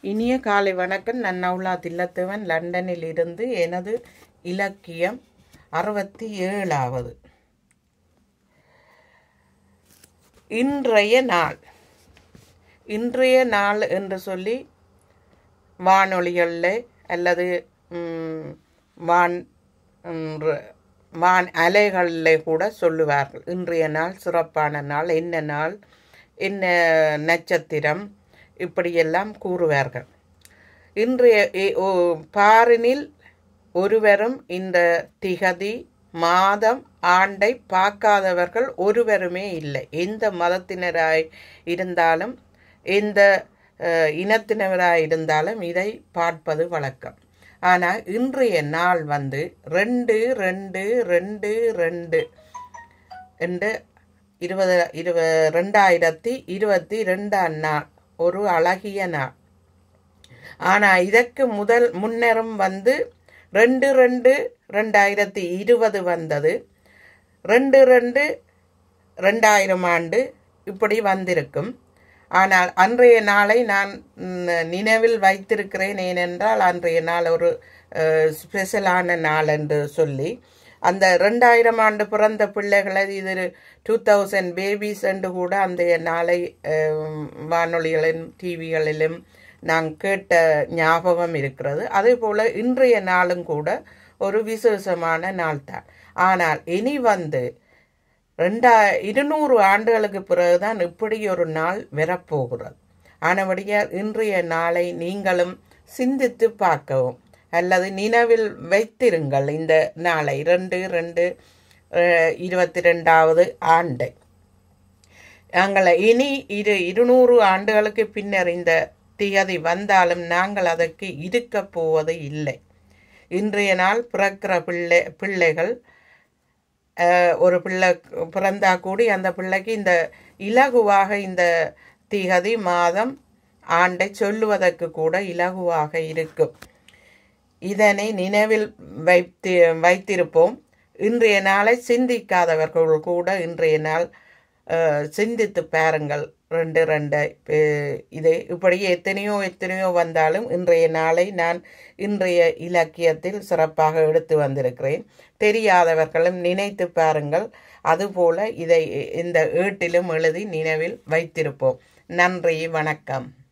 இனிய காலை வணக்கம் நான் நவுலா தில்லத்தவன் லண்டனில் இருந்து எனது இலக்கியம் அறுபத்தி ஏழாவது இன்றைய நாள் இன்றைய நாள் என்று சொல்லி வானொலிகளில் அல்லது ம், வான் ம், ர- வான் அலைகளில் கூட சொல்லுவார்கள் இன்றைய நாள் சிறப்பான நாள் என்ன நாள் என்ன நட்சத்திரம் இப்படியெல்லாம் கூறுவார்கள் இன்றைய இ- ஓ- பாரினில் ஒருவரும் இந்த திகதி மாதம் ஆண்டை பார்க்காதவர்கள் ஒருவருமே இல்லை எந்த மதத்தினராய் இருந்தாலும் எந்த அஹ், இனத்தினராய் இருந்தாலும் இதை பார்ப்பது வழக்கம் ஆனால் இன்றைய நாள் வந்து ரெண்டு ரெண்டு ரெண்டு ரெண்டு என்று இருபது இருப ரெண்டாயிரத்தி இருபத்தி ரெண்டாம் நாள் ஒரு அழகிய நாள் ஆனால் இதற்கு முதல் முன்னரும் வந்து ரெண்டு ரெண்டு ரெண்டாயிரத்தி இருபது வந்தது ரெண்டு ரெண்டு ரெண்டாயிரம் ஆண்டு இப்படி வந்திருக்கும் ஆனால் அன்றைய நாளை நான் ம், நினைவில் வைத்திருக்கிறேன் ஏனென்றால் அன்றைய நாள் ஒரு அஹ், ஸ்பெஷலான நாள் என்று சொல்லி அந்த ரெண்டாயிரம் ஆண்டு பிறந்த பிள்ளைகளை இது டூ தௌசண்ட் பேபிஸ் என்று கூட அந்த நாளை அஹ், வானொலிகளிலும் டிவிகளிலும் நான் கேட்ட ஞாபகம் இருக்கிறது அதே போல இன்றைய நாளும் கூட ஒரு விசேஷமான நாள் தான் ஆனால் இனி வந்து ரெண்டா இருநூறு ஆண்டுகளுக்கு பிறகுதான் இப்படி ஒரு நாள் வரப்போகிறது ஆனபடியால் இன்றைய நாளை நீங்களும் சிந்தித்து பார்க்கவும் அல்லது நினைவில் வைத்திருங்கள் இந்த நாளை ரெண்டு ரெண்டு அஹ், இருபத்தி ரெண்டாவது ஆண்டை நாங்கள் இனி இரு இருநூறு ஆண்டுகளுக்கு பின்னர் இந்த திகதி வந்தாலும் நாங்கள் அதற்கு இருக்க போவது இல்லை இன்றைய நாள் பிறக்கிற பிள்ளை பிள்ளைகள் அஹ், ஒரு பிள்ளை பிறந்தா கூடி அந்த பிள்ளைக்கு இந்த இலகுவாக இந்த திகதி மாதம் ஆண்டை சொல்லுவதற்கு கூட இலகுவாக இருக்கும் இதனை நினைவில் வைத்து வைத்திருப்போம் இன்றைய நாளை சிந்திக்காதவர்கள் கூட இன்றைய நாள் அஹ், சிந்தித்து பாருங்கள் ரெண்டு ரெண்டு அஹ், இது இப்படி எத்தனையோ எத்தனையோ வந்தாலும் இன்றைய நாளை நான் இன்றைய இலக்கியத்தில் சிறப்பாக எடுத்து வந்திருக்கிறேன் தெரியாதவர்களும் நினைத்து பாருங்கள் அதுபோல இதை இந்த ஏட்டிலும் எழுதி நினைவில் வைத்திருப்போம் நன்றி வணக்கம்